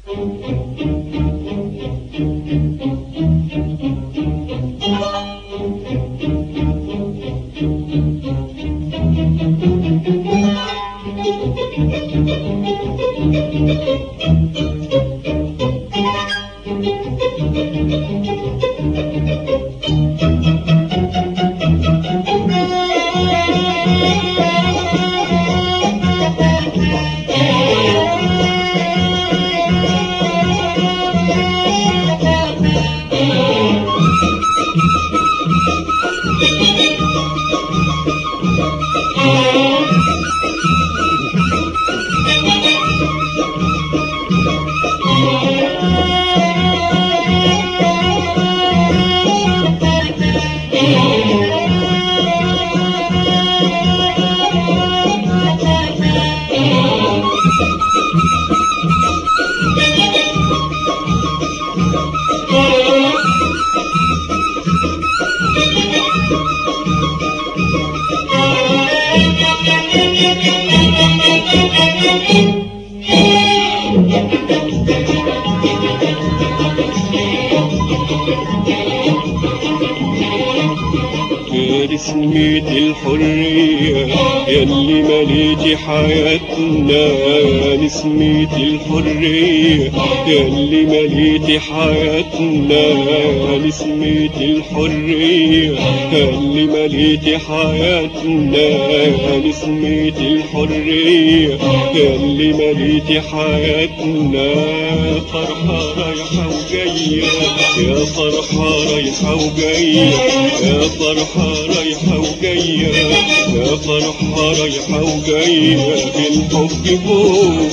نسمة الحرية يلي مليتي حياتنا نسمة الحرية يلي مليتي حياتنا نسمة الحرية يلي مليتي حياتنا نسمة الحرية يلي مليتي حياتنا فرحة رايحة وجاية يا فرحة رايحة وجاية يا فرحة رايحة وجاية يا فرحة رايحة وجاية بالحب فوق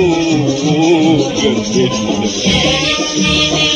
فوق جنتنا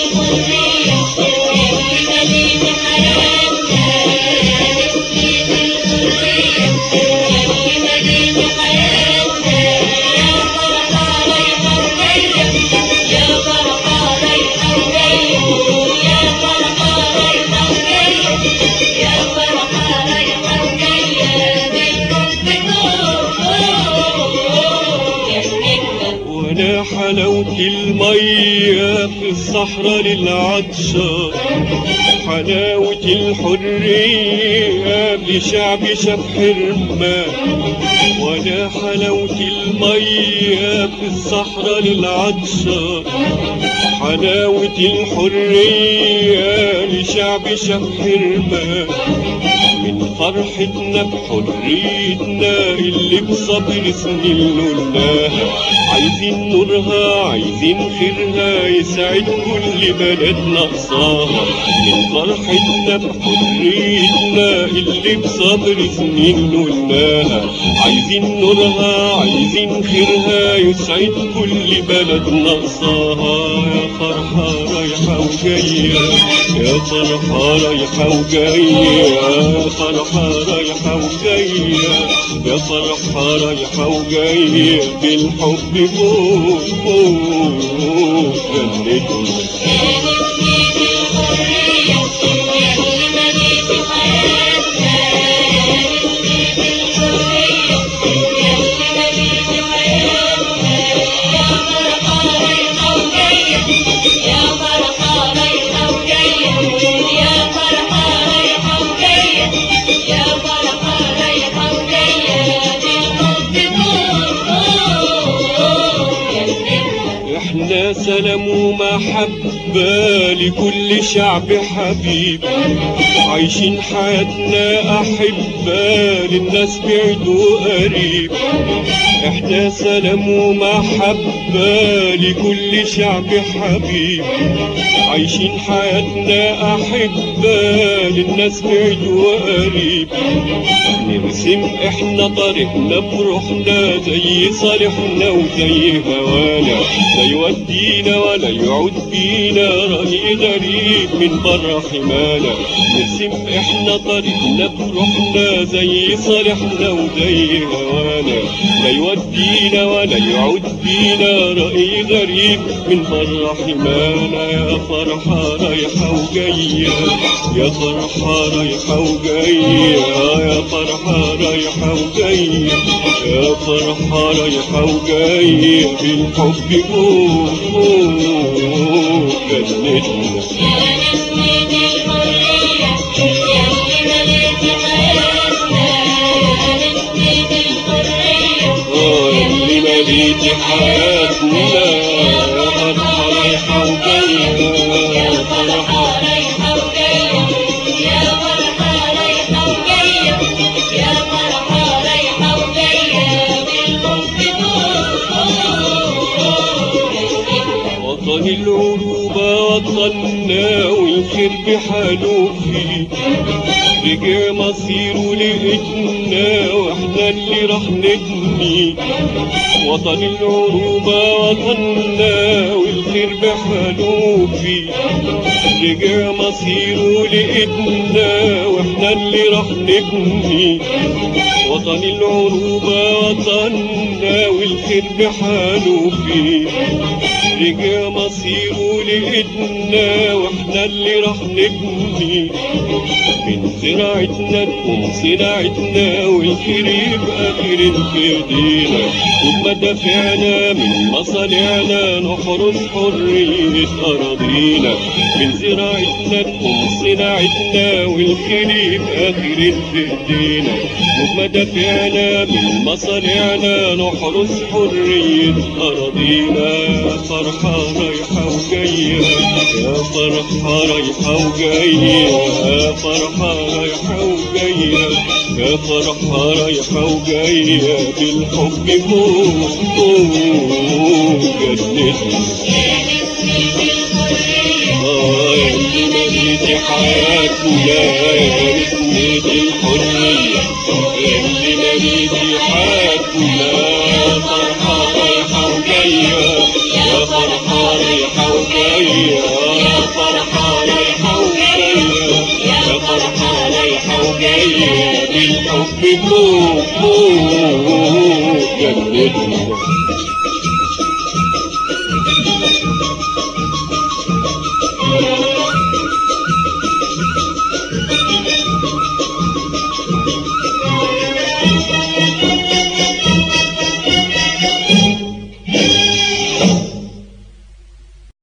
وانا حلاوة المية في الصحراء للعطشان حلاوة الحرية لشعب شاف حرمان وانا حلاوة المية في الصحراء للعطشان حلاوة الحرية لشعب شاف حرمان من فرحتنا بحريتنا اللي بصبر سنين نولناها عايزين نورها عايزين خيرها يسعد كل بلد نقصاها من فرحتنا بحريتنا اللي بصبر سنين نولناها عايزين نورها عايزين خيرها يسعد كل بلد نقصاها يا فرحة رايحة وجاية يا فرحة رايحة وجاية يا فرحة رايحة وجاية يا فرحة رايحة وجاية بالحب فوق فوق جنتنا احنا سلام ومحبة لكل شعب حبيب عايشين حياتنا أحبة للناس بعيد وقريب احنا سلام ومحبة لكل شعب حبيب عايشين حياتنا أحبة للناس بعيد وقريب نرسم احنا طريقنا بروحنا زي صالحنا وزي هوانا لا يودينا ولا يعود بينا رأي غريب من برا حمانا نرسم احنا طريقنا بروحنا زي صالحنا وزي هوانا لا يودينا ولا يعود بينا رأي غريب من برا حمانا يا فرحة رايحة وجاية يا فرحة رايحة وجاية يا فرحة رايحة وجاية يا فرحة رايحة وجاية بالحب فوق فوق جنتنا اه اللي مليتي حياتنا يا فرحة رايحة وجاية يا فرحة وطن العروبة وطننا والخير بحاله فيه رجع مصيره لقيتنا واحنا اللي راح نبني وطن العروبة وطننا والخير بحاله فيه رجع مصيره لقيتنا واحنا اللي راح نبني وطن العروبة وطننا والخير بحاله فيه رجع مصيره لإيدنا واحنا اللي راح نبني من زراعتنا تقوم صناعتنا والخير يبقى خير في ايدينا وبمدافعنا من مصانعنا نحرس حرية أراضينا من زراعتنا تقوم صناعتنا والخير يبقى خير في ايدينا وبمدافعنا من مصانعنا نحرس حرية أراضينا فرحة رايحة وجاية يا فرحة رايحة وجاية يا فرحة رايحة وجاية يا فرحة رايحة وجاية بالحب فوق فوق جنتنا آه يا اللي مليتي حياتنا يا نسمة الحرية يا اللي مليتي حياتنا يا فرحة رايحة وجاية يا فرحة رايحة وجاية يا فرحة رايحة وجاية يا فرحة رايحة وجاية بالحب فوق فوق جنتنا